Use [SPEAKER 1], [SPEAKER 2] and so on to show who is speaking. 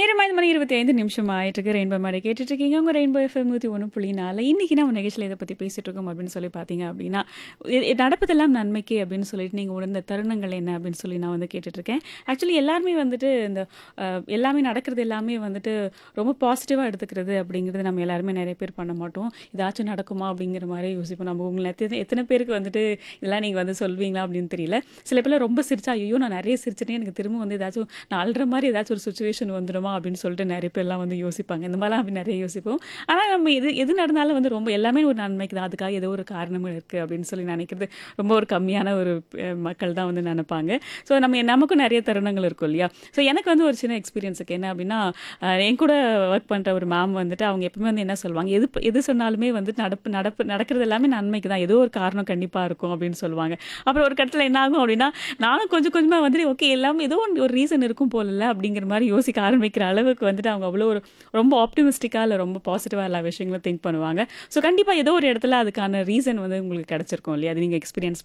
[SPEAKER 1] நேரம் ஐந்து மணி இருபத்தி ஐந்து நிமிஷம் ஆயிட்டு இருக்கு ரெயின்போ மாதிரி கேட்டுட்டு இருக்கீங்க உங்க ரெயின்போ எஃப்எம் நூற்றி ஒன்று புள்ளி நாலு இன்னைக்கு நம்ம நிகழ்ச்சியில் இதை பற்றி பேசிட்டு இருக்கோம் அப்படின்னு சொல்லி பார்த்தீங்க அப்படின்னா இ- இ- நடப்பதெல்லாம் நன்மைக்கு அப்படின்னு சொல்லிட்டு நீங்கள் உணர்ந்த தருணங்கள் என்ன அப்படின்னு சொல்லி நான் வந்து கேட்டுட்டு இருக்கேன் ஆக்சுவலி எல்லாருமே வந்துட்டு இந்த அஹ், எல்லாமே நடக்கிறது எல்லாமே வந்துட்டு ரொம்ப பாசிட்டிவாக எடுத்துக்கிறது அப்படிங்கிறது நம்ம எல்லாருமே நிறைய பேர் பண்ண மாட்டோம் ஏதாச்சும் நடக்குமா அப்படிங்கிற மாதிரி யோசிப்போம் நம்ம உங்களை எத்தனை எத்தனை பேருக்கு வந்துட்டு இதெல்லாம் நீங்கள் வந்து சொல்வீங்களா அப்படின்னு தெரியல சில பேர்லாம் ரொம்ப சிரிச்சா ஐயோ நான் நிறைய சிரிச்சிட்டேன் எனக்கு திரும்ப வந்து ஏதாச்சும் நான் அழுற மாதிரி ஏதாச்சும் ஒரு சுச்சுவேஷன் வந்துடுமா அப்படின்னு சொல்லிட்டு நிறைய பேர்லாம் வந்து யோசிப்பாங்க இந்த மாதிரிலாம் அப்படி நிறைய யோசிப்போம் ஆனால் நம்ம எது எது நடந்தாலும் வந்து ரொம்ப எல்லாமே ஒரு நன்மைக்கு தான் அதுக்காக ஏதோ ஒரு காரணம் இருக்குது அப்படின்னு சொல்லி நினைக்கிறது ரொம்ப ஒரு கம்மியான ஒரு அஹ், மக்கள் தான் வந்து நினைப்பாங்க ஸோ நம்ம நமக்கும் நிறைய தருணங்கள் இருக்கும் இல்லையா ஸோ எனக்கு வந்து ஒரு சின்ன எக்ஸ்பீரியன்ஸுக்கு என்ன அப்படின்னா அஹ், என் கூட ஒர்க் பண்ணுற ஒரு மேம் வந்துட்டு அவங்க எப்பவுமே வந்து என்ன சொல்லுவாங்க எது எது சொன்னாலுமே வந்து நடப்பு நடப்பு நடக்கிறது எல்லாமே நன்மைக்கு தான் ஏதோ ஒரு காரணம் கண்டிப்பாக இருக்கும் அப்படின்னு சொல்லுவாங்க அப்புறம் ஒரு கட்டத்தில் என்ன ஆகும் அப்படின்னா நானும் கொஞ்சம் கொஞ்சமாக வந்துட்டு ஓகே எல்லாமே ஏதோ ஒன்று ஒரு ரீசன் இருக்கும் போல அப்படிங்கிற மாதிரி யோசிக்க ஆரம்பிக்கிற அளவுக்கு வந்துட்டு அவங்க அவ்வளோ ஒரு ரொம்ப ஆப்டிமிஸ்டிக்காக இல்லை ரொம்ப பாசிட்டிவாக எல்லா விஷயங்களும் திங்க் பண்ணுவாங்க ஸோ கண்டிப்பாக ஏதோ ஒரு இடத்துல அதுக்கான ரீசன் வந்து உங்களுக்கு கிடச்சிருக்கும் இல்லையா அது நீங்கள் எக்ஸ்பீரியன்ஸ்